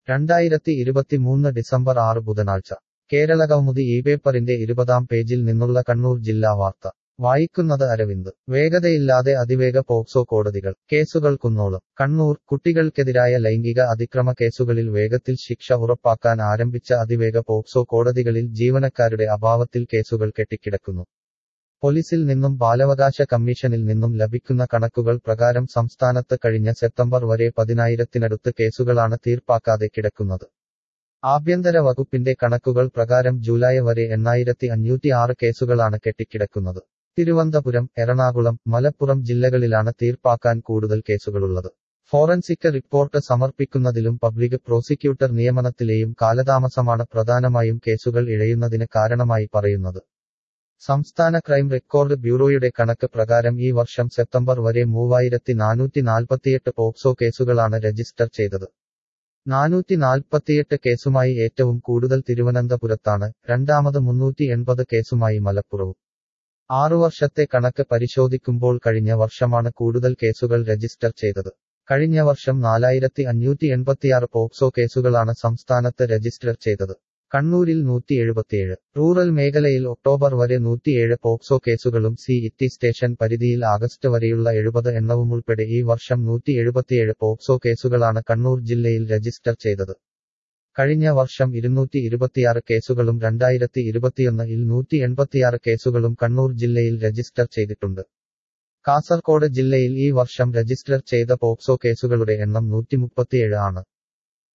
രണ്ടായിരത്തി ഇരുപത്തിമൂന്ന് ഡിസംബർ ആറ് ബുധനാഴ്ച കേരള കൗമുദി ഈ പേപ്പറിന്റെ ഇരുപതാം പേജിൽ നിന്നുള്ള കണ്ണൂർ ജില്ലാ വാർത്ത വായിക്കുന്നത് അരവിന്ദ് വേഗതയില്ലാതെ അതിവേഗ പോക്സോ കോടതികൾ കേസുകൾ കുന്നോളം കണ്ണൂർ കുട്ടികൾക്കെതിരായ ലൈംഗിക അതിക്രമ കേസുകളിൽ വേഗത്തിൽ ശിക്ഷ ഉറപ്പാക്കാൻ ആരംഭിച്ച അതിവേഗ പോക്സോ കോടതികളിൽ ജീവനക്കാരുടെ അഭാവത്തിൽ കേസുകൾ കെട്ടിക്കിടക്കുന്നു പോലീസിൽ നിന്നും ബാലാവകാശ കമ്മീഷനിൽ നിന്നും ലഭിക്കുന്ന കണക്കുകൾ പ്രകാരം സംസ്ഥാനത്ത് കഴിഞ്ഞ സെപ്റ്റംബർ വരെ പതിനായിരത്തിനടുത്ത് കേസുകളാണ് തീർപ്പാക്കാതെ കിടക്കുന്നത് ആഭ്യന്തര വകുപ്പിന്റെ കണക്കുകൾ പ്രകാരം ജൂലൈ വരെ എണ്ണായിരത്തി അഞ്ഞൂറ്റി ആറ് കേസുകളാണ് കെട്ടിക്കിടക്കുന്നത് തിരുവനന്തപുരം എറണാകുളം മലപ്പുറം ജില്ലകളിലാണ് തീർപ്പാക്കാൻ കൂടുതൽ കേസുകളുള്ളത് ഫോറൻസിക് റിപ്പോർട്ട് സമർപ്പിക്കുന്നതിലും പബ്ലിക് പ്രോസിക്യൂട്ടർ നിയമനത്തിലെയും കാലതാമസമാണ് പ്രധാനമായും കേസുകൾ ഇഴയുന്നതിന് കാരണമായി പറയുന്നത് സംസ്ഥാന ക്രൈം റെക്കോർഡ് ബ്യൂറോയുടെ കണക്ക് പ്രകാരം ഈ വർഷം സെപ്റ്റംബർ വരെ മൂവായിരത്തി നാനൂറ്റി നാൽപ്പത്തിയെട്ട് പോക്സോ കേസുകളാണ് രജിസ്റ്റർ ചെയ്തത് നാനൂറ്റി നാൽപ്പത്തിയെട്ട് കേസുമായി ഏറ്റവും കൂടുതൽ തിരുവനന്തപുരത്താണ് രണ്ടാമത് മുന്നൂറ്റി എൺപത് കേസുമായി മലപ്പുറവും ആറു വർഷത്തെ കണക്ക് പരിശോധിക്കുമ്പോൾ കഴിഞ്ഞ വർഷമാണ് കൂടുതൽ കേസുകൾ രജിസ്റ്റർ ചെയ്തത് കഴിഞ്ഞ വർഷം നാലായിരത്തി അഞ്ഞൂറ്റി എൺപത്തിയാറ് പോക്സോ കേസുകളാണ് സംസ്ഥാനത്ത് രജിസ്റ്റർ ചെയ്തത് കണ്ണൂരിൽ നൂറ്റി എഴുപത്തിയേഴ് റൂറൽ മേഖലയിൽ ഒക്ടോബർ വരെ നൂറ്റിയേഴ് പോക്സോ കേസുകളും സി ഇറ്റി സ്റ്റേഷൻ പരിധിയിൽ ആഗസ്റ്റ് വരെയുള്ള എഴുപത് എണ്ണവും ഉൾപ്പെടെ ഈ വർഷം നൂറ്റി എഴുപത്തിയേഴ് പോക്സോ കേസുകളാണ് കണ്ണൂർ ജില്ലയിൽ രജിസ്റ്റർ ചെയ്തത് കഴിഞ്ഞ വർഷം ഇരുന്നൂറ്റി ഇരുപത്തിയാറ് കേസുകളും രണ്ടായിരത്തി ഇരുപത്തിയൊന്നിൽ നൂറ്റി എൺപത്തിയാറ് കേസുകളും കണ്ണൂർ ജില്ലയിൽ രജിസ്റ്റർ ചെയ്തിട്ടുണ്ട് കാസർകോട് ജില്ലയിൽ ഈ വർഷം രജിസ്റ്റർ ചെയ്ത പോക്സോ കേസുകളുടെ എണ്ണം നൂറ്റി മുപ്പത്തിയേഴ് ആണ്